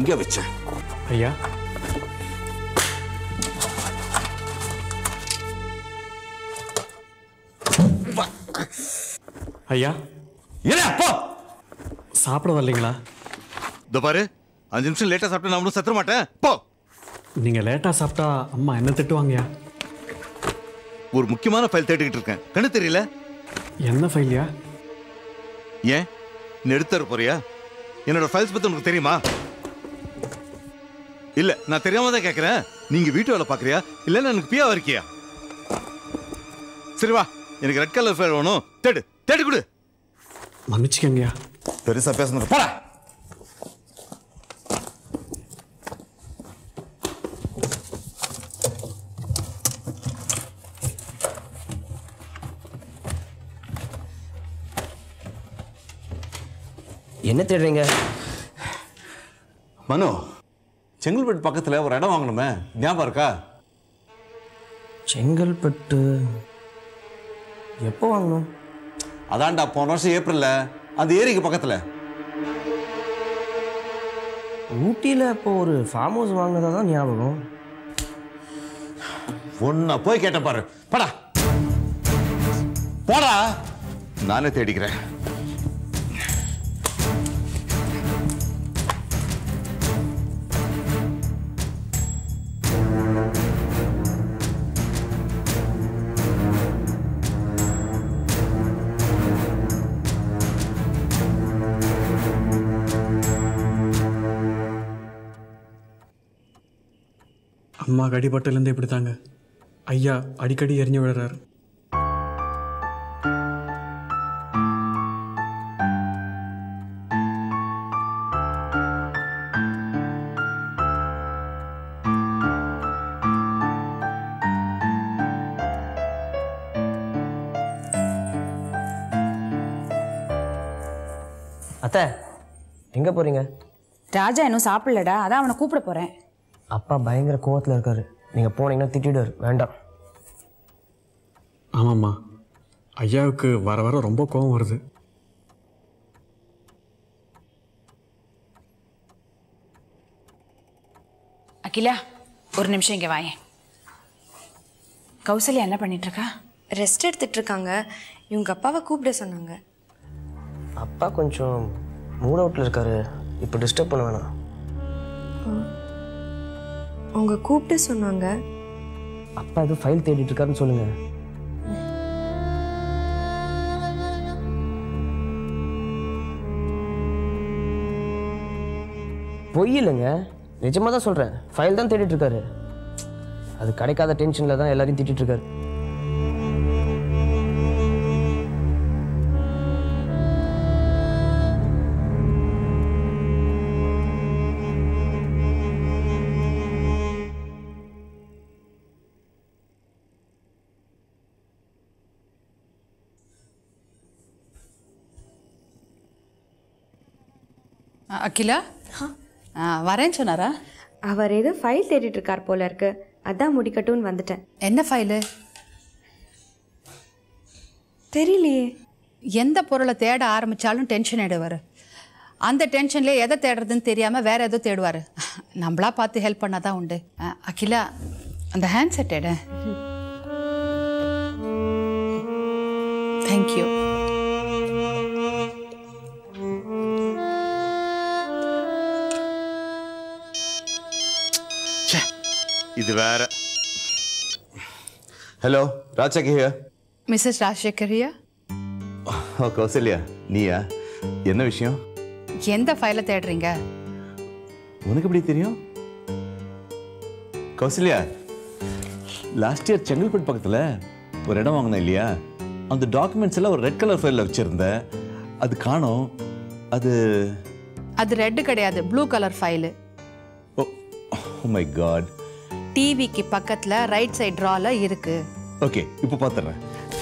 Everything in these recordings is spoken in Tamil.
எங்க வச்சேன் ஐயா ஐயா என்ன போ சாப்பிட வரலைங்களா இதோ பாரு அஞ்சு நிமிஷம் லேட்டா சாப்பிட்டு நான் ஒன்றும் சத்துற மாட்டேன் போ நீங்கள் லேட்டாக சாப்பிட்டா அம்மா என்ன திட்டுவாங்கய்யா ஒரு முக்கியமான ஃபைல் தேடிக்கிட்டு இருக்கேன் கண்ணு தெரியல என்ன ஃபைல்யா ஏன் நீ எடுத்து தர போறியா என்னோட ஃபைல்ஸ் பத்தி உனக்கு தெரியுமா இல்ல நான் தெரியாம தான் கேட்கறேன் நீங்க வீட்டு வேலை பாக்குறியா இல்ல எனக்கு பியாவா இருக்கியா சரி வா எனக்கு ரெட் கலர் ஃபைல் வேணும் தேடு தேடி கொடு மன்னிச்சுக்கங்கய்யா பெருசா பேசணும் போடா என்ன தேடுறீங்க மனு செங்கல்பட்டு பக்கத்தில் ஒரு இடம் வாங்கணுமே ஞாபகம் இருக்கா செங்கல்பட்டு எப்போ வாங்கணும் அதான்டா போன வருஷம் ஏப்ரலில் அந்த ஏரிக்கு பக்கத்தில் ஊட்டியில் இப்போ ஒரு ஃபார்ம் ஹவுஸ் வாங்கினதா தான் ஞாபகம் ஒன்ன போய் கேட்ட பாரு படா போடா நானே தேடிக்கிறேன் அம்மா அடிபட்டிலேருந்து இப்படி தாங்க ஐயா அடிக்கடி எரிஞ்சு விடுறாரு அத்தை எங்கே போகிறீங்க ராஜா இன்னும் சாப்பிடலடா அதான் அவனை கூப்பிட போறேன் அப்பா பயங்கர கோவத்தில் இருக்காரு நீங்கள் போனீங்கன்னா திட்டிடுவார் வேண்டாம் ஆமாம்மா ஐயாவுக்கு வர வர ரொம்ப கோவம் வருது அகிலா ஒரு நிமிஷம் இங்க வாயேன் கௌசல்யா என்ன பண்ணிட்டு இருக்கா ரெஸ்ட் எடுத்துட்டு இருக்காங்க இவங்க அப்பாவை கூப்பிட சொன்னாங்க அப்பா கொஞ்சம் மூட் அவுட்டில் இருக்காரு இப்போ டிஸ்டர்ப் பண்ண வேணாம் அவங்க கூப்பிட்டு சொன்னாங்க அப்பா எதுவும் ஃபைல் தேடிட்டு இருக்காருன்னு சொல்லுங்கள் பொய் இல்லைங்க நிஜமாக தான் சொல்கிறேன் ஃபைல் தான் தேடிட்டு இருக்காரு அது கிடைக்காத டென்ஷனில் தான் எல்லாரையும் திட்டிட்டு இருக்காரு அ- அகிலா ஆ, வரேன்னு சொன்னாரா அவர் ஏதோ ஃபைல் தேடிட்டு இருக்கார் போல இருக்கு அதான் முடிக்கட்டும்னு வந்துட்டேன் என்ன ஃபைலு தெரியலையே எந்த பொருளை தேட ஆரம்பிச்சாலும் டென்ஷன் ஆயிடுவார் அந்த டென்ஷன்லேயே எதை தேடுறதுன்னு தெரியாமல் வேற ஏதோ தேடுவார் நம்மளா பார்த்து ஹெல்ப் பண்ணாதான் உண்டு அ, அகிலா அந்த ஹேண்ட் செட் எடு தேங்க்யூ ச்சே இது வேற ஹலோ ராஜாக்கு ஹியர் மிஸ்ஸஸ் ராஜசேகரியா ஓ கௌசல்யா நீயா என்ன விஷயம் எந்த ஃபைலை தேடுறீங்க உனக்கு எப்படி தெரியும் கௌசல்யா லாஸ்ட் இயர் செங்கல்பட்டு பக்கத்தில் ஒரு இடம் வாங்கினேன் இல்லையா அந்த டாக்குமெண்ட்ஸ் எல்லாம் ஒரு ரெட் கலர் ஃபைலில் வச்சுருந்தேன் அது காணோம் அது அது ரெட்டு கிடையாது blue colour file oh my god டிவிக்கு பக்கத்தில் ரைட் சைடு ட்ரால இருக்கு ஓகே இப்போ பார்த்துட்றேன்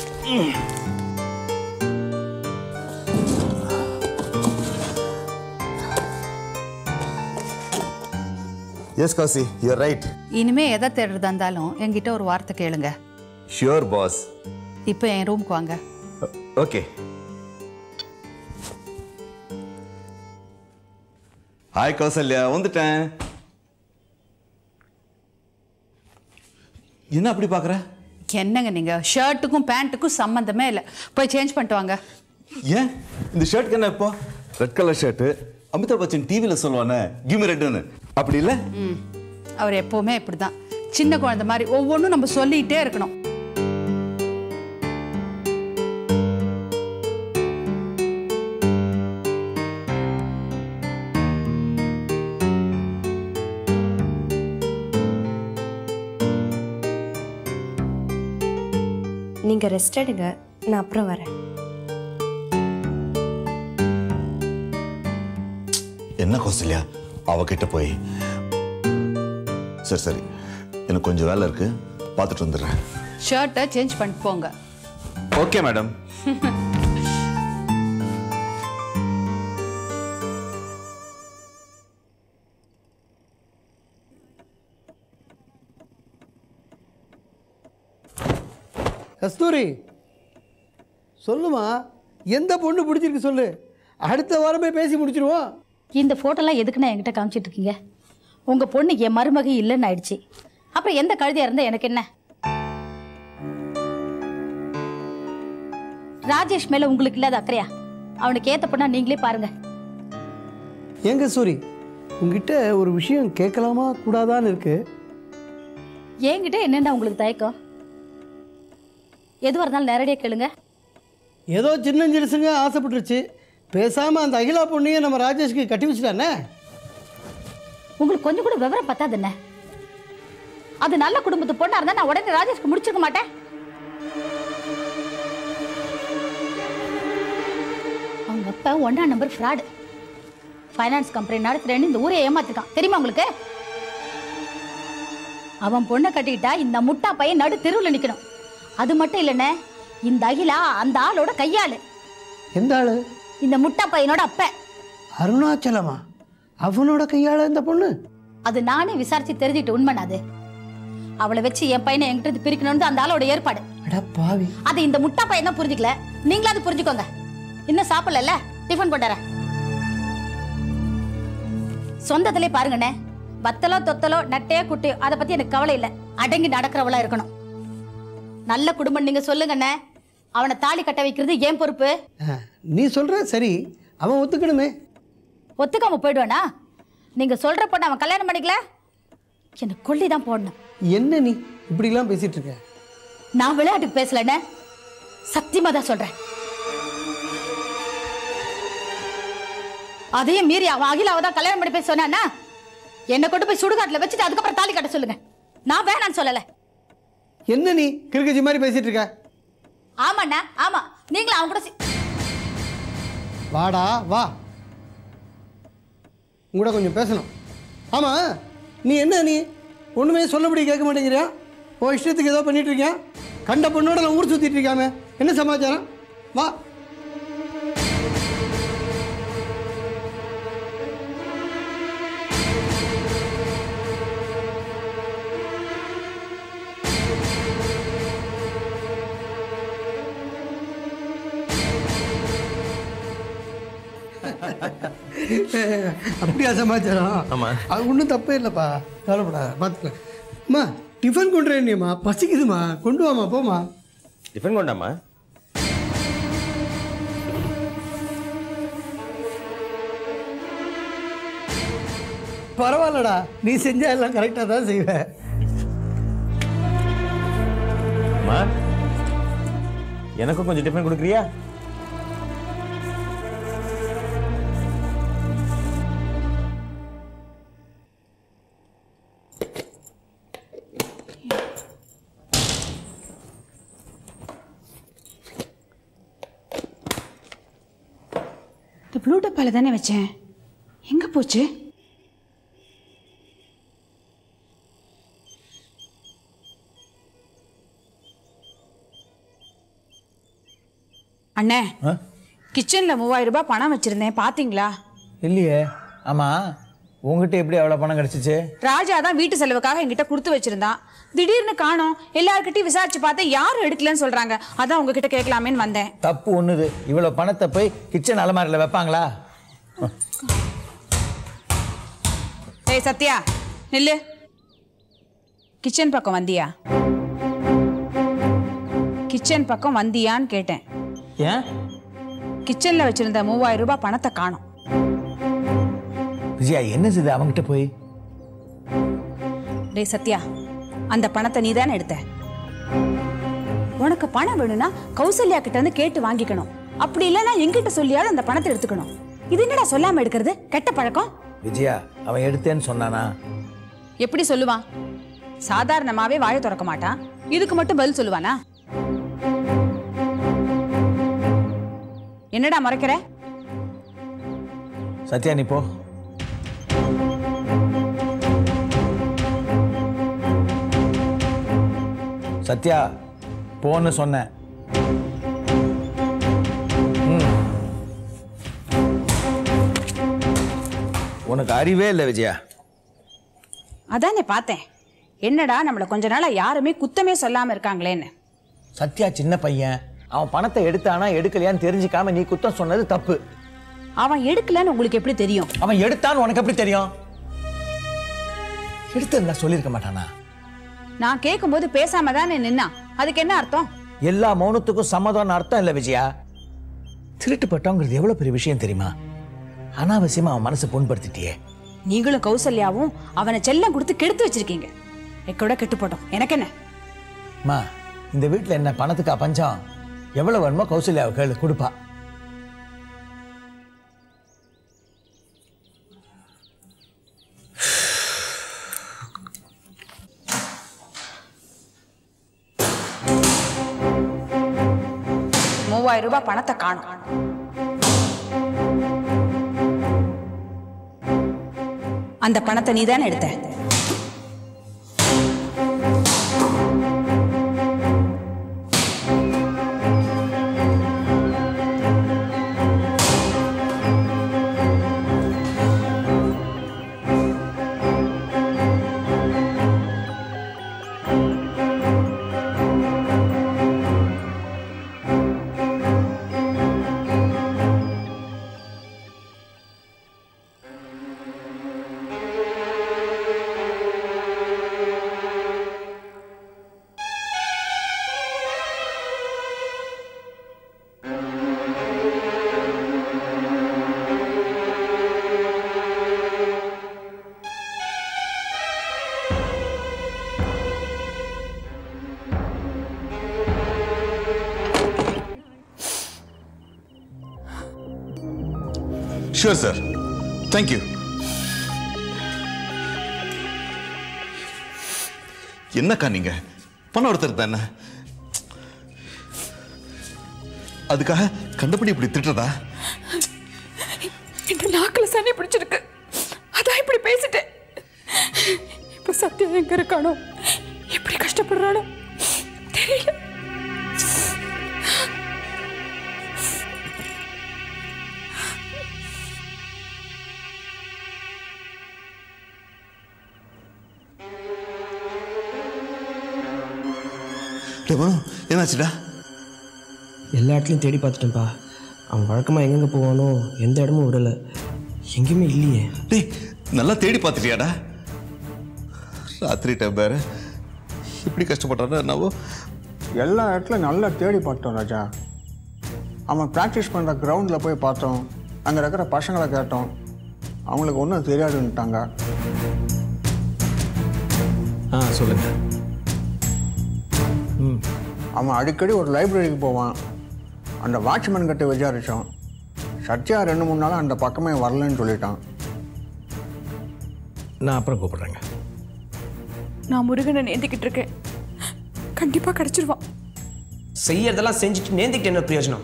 எஸ் கௌசி யூர் ரைட் இனிமே எதை தேடுறதா இருந்தாலும் என்கிட்ட ஒரு வார்த்தை கேளுங்க ஷியோர் பாஸ் இப்போ என் ரூமுக்கு வாங்க ஓகே ஹாய் கௌசல்யா வந்துட்டேன் என்ன அப்படி பார்க்குற என்னங்க நீங்க ஷர்ட்டுக்கும் பேண்ட்டுக்கும் சம்மந்தமே இல்லை போய் சேஞ்ச் பண்ணிட்டு வாங்க ஏன் இந்த ஷர்ட்க்கு என்ன இப்போ red colour shirt Amitabh Bachchan டிவியில் சொல்லுவானே கிமி ரெட்டுன்னு அப்படி இல்லை ம் அவர் எப்பவுமே இப்படிதான் சின்ன குழந்தை மாதிரி ஒவ்வொன்றும் நம்ம சொல்லிக்கிட்டே இருக்கணும் நீங்க ரெஸ்ட் எடுங்க நான் அப்புறம் வரேன் என்ன கௌசல்யா அவகிட்ட போய் சரி சரி எனக்கு கொஞ்சம் வேலை இருக்கு பார்த்துட்டு வந்துடுறேன் ஷர்ட்டை சேஞ்ச் பண்ணிட்டு போங்க ஓகே மேடம் கஸ்தூரி சொல்லுமா எந்த பொண்ணு பிடிச்சிருக்கு சொல்லு அடுத்த வாரமே பேசி முடிச்சிருவோம் இந்த ஃபோட்டோலாம் எதுக்குண்ணா என்கிட்ட காமிச்சிட்டு இருக்கீங்க உங்கள் பொண்ணு என் மருமக இல்லைன்னு ஆயிடுச்சு அப்புறம் எந்த கழுதியாக இருந்தால் எனக்கு என்ன ராஜேஷ் மேலே உங்களுக்கு இல்லாத அக்கறையா அவனுக்கு ஏற்ற பொண்ணா நீங்களே பாருங்க ஏன் கஸ்தூரி உங்ககிட்ட ஒரு விஷயம் கேட்கலாமா கூடாதான்னு இருக்கு என்கிட்ட என்னென்ன உங்களுக்கு தயக்கம் எதுவாக இருந்தாலும் நேரடியாக கேளுங்க ஏதோ சின்ன சிறுசுங்க ஆசைப்பட்டுருச்சு பேசாமல் அந்த அகிலா பொண்ணையே நம்ம ராஜேஷ்க்கு கட்டி வச்சுட்டானே உங்களுக்கு கொஞ்சம் கூட விவரம் பத்தாது என்ன அது நல்ல குடும்பத்து பொண்ணா இருந்தா நான் உடனே ராஜேஷ்க்கு முடிச்சிருக்க மாட்டேன் அவங்க அப்பா ஒன்னா நம்பர் ஃப்ராடு ஃபைனான்ஸ் கம்பெனி நடத்துறேன்னு இந்த ஊரை ஏமாத்திருக்கான் தெரியுமா உங்களுக்கு அவன் பொண்ணை கட்டிக்கிட்டா இந்த முட்டா பையன் நடு தெருவில் நிக்கணும் அது மட்டும் இல்லைண்ணே இந்த அகிலா அந்த ஆளோட கையாளு எந்த ஆளு இந்த முட்டா பையனோட அப்ப அருணாச்சலமா அவனோட கையாள இந்த பொண்ணு அது நானே விசாரிச்சு தெரிஞ்சுக்கிட்டு உண்மைண்ணா அது அவளை வச்சு என் பையனை என்கிட்ட இருந்து பிரிக்கணும்னு அந்த ஆளோட ஏற்பாடு அட பாவி அது இந்த முட்டா பையன் தான் புரிஞ்சுக்கல நீங்களாவது புரிஞ்சுக்கோங்க இன்னும் சாப்பிடல டிஃபன் கொண்டாரேன் சொந்தத்திலே பாருங்கண்ணே வத்தலோ தொத்தலோ நட்டையோ குட்டியோ அதை பத்தி எனக்கு கவலை இல்லை அடங்கி நடக்கிறவளா இருக்கணும் நல்ல குடும்பம் நீங்க சொல்லுங்கண்ணே அவனை தாலி கட்ட வைக்கிறது ஏன் பொறுப்பு ஆ, நீ சொல்ற சரி அவன் ஒத்துக்கணுமே ஒத்துக்காம போயிடுவானா நீங்க சொல்ற பொண்ணு அவன் கல்யாணம் பண்ணிக்கல எனக்கு கொல்லி தான் போடணும் என்ன நீ இப்படிலாம் பேசிட்டு இருக்க நான் விளையாட்டுக்கு பேசலண்ணே சத்தியமா தான் சொல்றேன் அதையும் மீறி அவன் அகிலாவை தான் கல்யாணம் பண்ணி பேச சொன்னானா என்னை கொண்டு போய் சுடுகாட்டுல வச்சுட்டு அதுக்கப்புறம் தாலி கட்ட சொல்லுங்க நான் வேணான்னு சொல்லல என்ன நீ கிறுக்கச்சி மாதிரி பேசிட்டு இருக்க ஆமாண்ணா ஆமா நீங்களும் அவன் கூட சி- வாடா வா உங்கூட கொஞ்சம் பேசணும் ஆமாம் நீ என்ன நீ ஒன்றுமே சொல்லபடி கேட்க மாட்டேங்கிறியா உன் இஷ்டத்துக்கு ஏதோ பண்ணிட்டு இருக்கியா கண்ட பொண்ணோட நான் ஊர் சுற்றிட்டு இருக்காம என்ன சமாச்சாரம் வா அப்படியா சமாச்சாரம் ஆமா. அது ஒன்றும் தப்பே இல்லைப்பா கவலைப்படாத பார்த்துக்கலாம் அம்மா டிஃபன் கொண்டு வரேன்னியம்மா பசிக்குதுமா கொண்டு வாம்மா போம்மா டிஃபன் கொண்டாமா பரவாயில்லடா நீ செஞ்சா எல்லாம் கரெக்டாக தான் செய்வேன் அம்மா எனக்கும் கொஞ்சம் டிஃபன் கொடுக்குறியா இந்த ப்ளூ டப்பால தானே வச்சேன் எங்க போச்சு அண்ணே கிச்சன்ல மூவாயிரம் ரூபாய் பணம் வச்சிருந்தேன் பாத்தீங்களா இல்லையே ஆமாம் உங்ககிட்ட எப்படி அவ்வளோ பணம் கிடச்சிச்சு ராஜா தான் வீட்டு செலவுக்காக என்கிட்ட கொடுத்து வச்சிருந்தான் திடீர்னு காணோம் எல்லார்கிட்டயும் விசாரிச்சு பார்த்தேன் யாரும் எடுக்கலன்னு சொல்றாங்க அதான் உங்ககிட்ட கேட்கலாமேன்னு வந்தேன் தப்பு ஒன்றுது இவ்வளோ பணத்தை போய் கிச்சன் அலமாரியில் வைப்பாங்களா ஏய் சத்யா நில்லு கிச்சன் பக்கம் வந்தியா கிச்சன் பக்கம் வந்தியான்னு கேட்டேன் ஏன் கிச்சன்ல வச்சிருந்த மூவாயிரம் ரூபாய் பணத்தை காணோம் விஜயா என்ன செய்து அவன்கிட்ட போய் டேய் சத்யா அந்த பணத்தை நீ தானே எடுத்த உனக்கு பணம் வேணும்னா கௌசல்யா கிட்ட இருந்து கேட்டு வாங்கிக்கணும் அப்படி இல்லைன்னா எங்கிட்ட சொல்லியாவது அந்த பணத்தை எடுத்துக்கணும் இது என்னடா சொல்லாம எடுக்கிறது கெட்ட பழக்கம் விஜயா அவன் எடுத்தேன்னு சொன்னானா எப்படி சொல்லுவான் சாதாரணமாவே வாயை திறக்க மாட்டான் இதுக்கு மட்டும் பதில் சொல்லுவானா என்னடா மறைக்கிற சத்யா நீ போ சத்யா போன்னு சொன்னேன் ம். உனக்கு அறிவே இல்லை விஜயா அதானே பார்த்தேன் என்னடா நம்மள கொஞ்ச நாளா யாருமே குத்தமே சொல்லாம இருக்காங்களேன்னு சத்யா சின்ன பையன் அவன் பணத்தை எடுத்தானா எடுக்கலையான்னு தெரிஞ்சுக்காம நீ குத்தம் சொன்னது தப்பு அவன் எடுக்கலன்னு உங்களுக்கு எப்படி தெரியும் அவன் எடுத்தான்னு உனக்கு எப்படி தெரியும் எடுத்திருந்தா சொல்லியிருக்க மாட்டானா நான் கேட்கும்போது பேசாம தானே நின்னான் அதுக்கு என்ன அர்த்தம் எல்லா மௌனத்துக்கும் சம்மதம்னு அர்த்தம் இல்லை விஜயா திருட்டுப்பட்டோங்கிறது எவ்வளவு பெரிய விஷயம் தெரியுமா அனாவசியமா அவன் மனசை புண்படுத்திட்டியே நீங்களும் கௌசல்யாவும் அவனை செல்லம் கொடுத்து கெடுத்து வச்சிருக்கீங்க எக்கோட கெட்டு போட்டோம் எனக்கு என்ன அம்மா இந்த வீட்டில் என்ன பணத்துக்கா பஞ்சம் எவ்வளவு வேணுமோ கௌசல்யாவை கேளு கொடுப்பா மூவாயிரம் ரூபாய் பணத்தை காணும் அந்த பணத்தை நீ தானே எடுத்த ஷூர் சார் தேங்க்யூ என்னக்கா நீங்க பணம் ஒருத்தர் தானே அதுக்காக கண்டபடி இப்படி திட்டுறதா என் நாக்கில் சனி பிடிச்சிருக்கு அதான் இப்படி பேசிட்டேன் இப்போ சத்யா எங்க இருக்கானோ எப்படி கஷ்டப்படுறானோ தெரியல டேய் மனு, என்னாச்சுடா எல்லா இடத்துலையும் தேடி பார்த்துட்டேன்ப்பா அவன் வழக்கமாக எங்கெங்கே போவானோ எந்த இடமும் விடலை எங்கேயுமே இல்லையே டேய் நல்லா தேடி பார்த்துட்டியாடா ராத்திரி டைம் வேற இப்படி கஷ்டப்படுறானா என்னவோ எல்லா இடத்துலையும் நல்லா தேடி பார்த்தோம் ராஜா அவன் ப்ராக்டிஸ் பண்ணுற கிரவுண்டில் போய் பார்த்தோம் அங்கே இருக்கிற பசங்களை கேட்டோம் அவங்களுக்கு ஒன்றும் தெரியாதுன்ட்டாங்க ஆ சொல்லுங்கள் அவன் அடிக்கடி ஒரு லைப்ரரிக்கு போவான் அந்த வாட்ச்மேன் கிட்ட விசாரித்தோம் சத்யா ரெண்டு மூணு நாளாக அந்த பக்கமே வரலன்னு சொல்லிட்டான் நான் அப்புறம் கூப்பிடுறேங்க நான் முருகனை நேந்திக்கிட்டு இருக்கேன் கண்டிப்பா கிடைச்சிருவான் செய்யறதெல்லாம் செஞ்சுட்டு நேந்திக்கிட்டு என்ன பிரயோஜனம்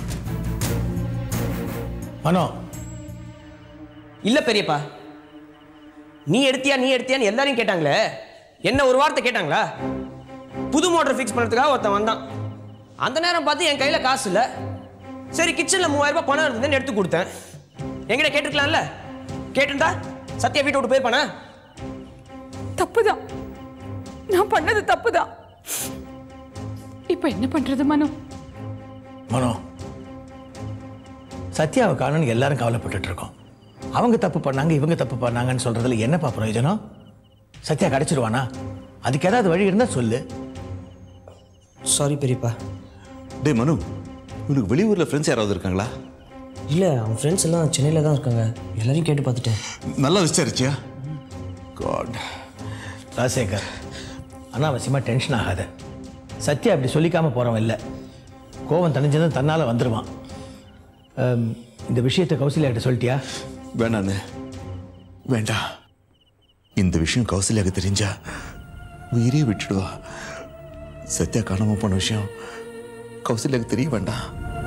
மனோ இல்ல பெரியப்பா நீ எடுத்தியா நீ எடுத்தியான்னு எல்லாரையும் கேட்டாங்களே என்ன ஒரு வார்த்தை கேட்டாங்களா புது மோட்டர் ஃபிக்ஸ் பண்ணுறதுக்காக ஒருத்தன் வந்தான் அந்த நேரம் பார்த்து என் கையில் காசு இல்லை சரி கிச்சனில் மூவாயிரம் ரூபாய் பணம் இருந்ததுன்னு எடுத்து கொடுத்தேன் என்கிட்ட கேட்டிருக்கலாம்ல கேட்டிருந்தா சத்யா வீட்டை விட்டு போயிருப்பானா தப்புதான் நான் பண்ணது தப்புதான் இப்போ என்ன பண்றது மனு மனோ சத்யாவை காணும்னு எல்லாரும் கவலைப்பட்டுட்டு இருக்கோம் அவங்க தப்பு பண்ணாங்க இவங்க தப்பு பண்ணாங்கன்னு சொல்றதுல என்னப்பா பிரயோஜனம் சத்யா கிடைச்சிருவானா அதுக்கு ஏதாவது வழி இருந்தா சொல்லு சாரி பெரியப்பா டேய் மனு உனக்கு வெளியூரில் ஃப்ரெண்ட்ஸ் யாராவது இருக்காங்களா இல்லை அவன் ஃப்ரெண்ட்ஸ் எல்லாம் சென்னையில் தான் இருக்காங்க எல்லாரையும் கேட்டு பார்த்துட்டேன் நல்லா விசாரிச்சியா காட் ராஜசேகர் அனாவசியமாக டென்ஷன் ஆகாத சத்யா அப்படி சொல்லிக்காம போகிறவன் இல்லை கோவம் தணிஞ்சதும் தன்னால் வந்துடுவான் அம், இந்த விஷயத்தை கௌசல்யாட்ட சொல்லிட்டியா வேணாண்ணே வேண்டாம் இந்த விஷயம் கௌசல்யாக்கு தெரிஞ்சா உயிரே விட்டுடுவா சத்யா காணாம போன விஷயம் கௌசல்யாக்கு தெரிய வேண்டாம்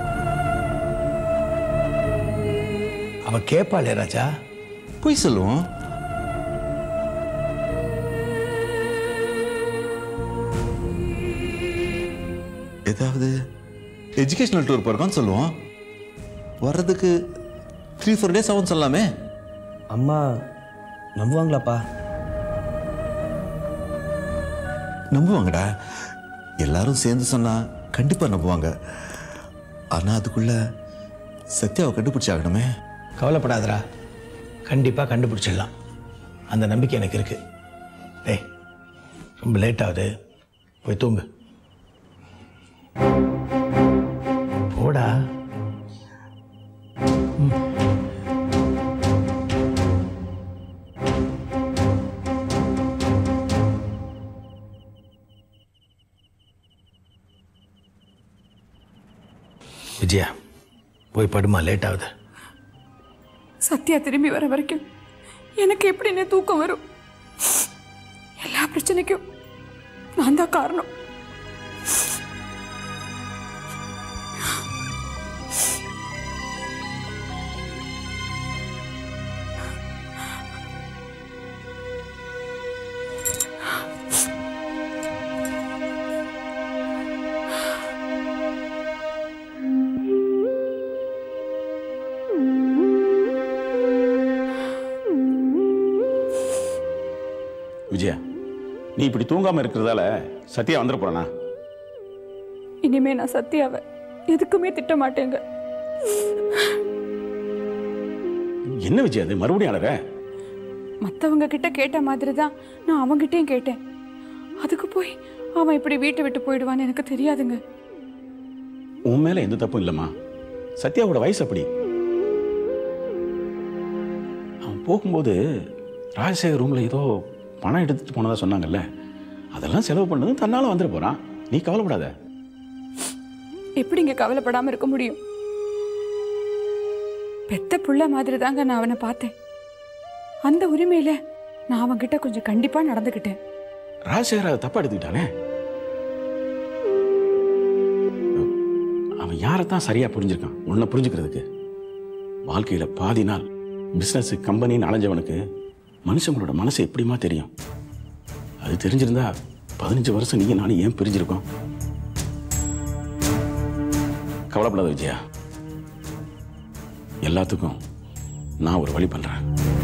அவ கேட்பாளே ராஜா போய் சொல்லுவோம் ஏதாவது எஜுகேஷனல் டூர் போயிருக்கான்னு சொல்லுவோம் வர்றதுக்கு த்ரீ ஃபோர் டேஸ் ஆகும் சொல்லலாமே அம்மா நம்புவாங்களாப்பா நம்புவாங்கடா எல்லாரும் சேர்ந்து சொன்னா கண்டிப்பா நம்புவாங்க ஆனா அதுக்குள்ள சத்யாவை கண்டுபிடிச்சாகணுமே கவலைப்படாதடா கண்டிப்பாக கண்டுபிடிச்சிடலாம் அந்த நம்பிக்கை எனக்கு இருக்கு டேய் ரொம்ப லேட் ஆகுது போய் தூங்கு போடா விஜயா போய் படுமா லேட் ஆகுது சத்யா திரும்பி வர வரைக்கும் எனக்கு எப்படின்னு தூக்கம் வரும் எல்லா பிரச்சனைக்கும் நான் தான் காரணம் விஜயா நீ இப்படி தூங்காம இருக்கிறதால சத்யா வந்துட போறானா இனிமே நான் சத்யாவை எதுக்குமே திட்ட மாட்டேங்க என்ன விஜயா அது மறுபடியும் அழற மற்றவங்க கிட்ட கேட்ட மாதிரி தான் நான் அவங்கிட்டயும் கேட்டேன் அதுக்கு போய் அவன் இப்படி வீட்டை விட்டு போயிடுவான்னு எனக்கு தெரியாதுங்க உன் மேல எந்த தப்பும் இல்லம்மா சத்யாவோட வயசு அப்படி அவன் போகும்போது ராஜசேகர் ரூம்ல ஏதோ பணம் எடுத்துட்டு போனதா சொன்னாங்கல்ல அதெல்லாம் செலவு பண்ணதும் தன்னால வந்துட போறான் நீ கவலைப்படாத எப்படிங்க கவலைப்படாம இருக்க முடியும் பெத்த புள்ள மாதிரி தாங்க நான் அவனை பார்த்தேன் அந்த உரிமையில நான் அவன்கிட்ட கொஞ்சம் கண்டிப்பா நடந்துக்கிட்டேன் ராஜசேகர் அதை தப்பா எடுத்துக்கிட்டானே அவன் யாரைத்தான் சரியா புரிஞ்சிருக்கான் உன்னை புரிஞ்சுக்கிறதுக்கு வாழ்க்கையில பாதி நாள் பிசினஸ் கம்பெனின்னு அலைஞ்சவனுக்கு மனுஷங்களோட மனசு எப்படிமா தெரியும் அது தெரிஞ்சிருந்தா பதினஞ்சு வருஷம் நீங்க நானும் ஏன் பிரிஞ்சிருக்கோம் கவலைப்படாத விஜயா எல்லாத்துக்கும் நான் ஒரு வழி பண்றேன்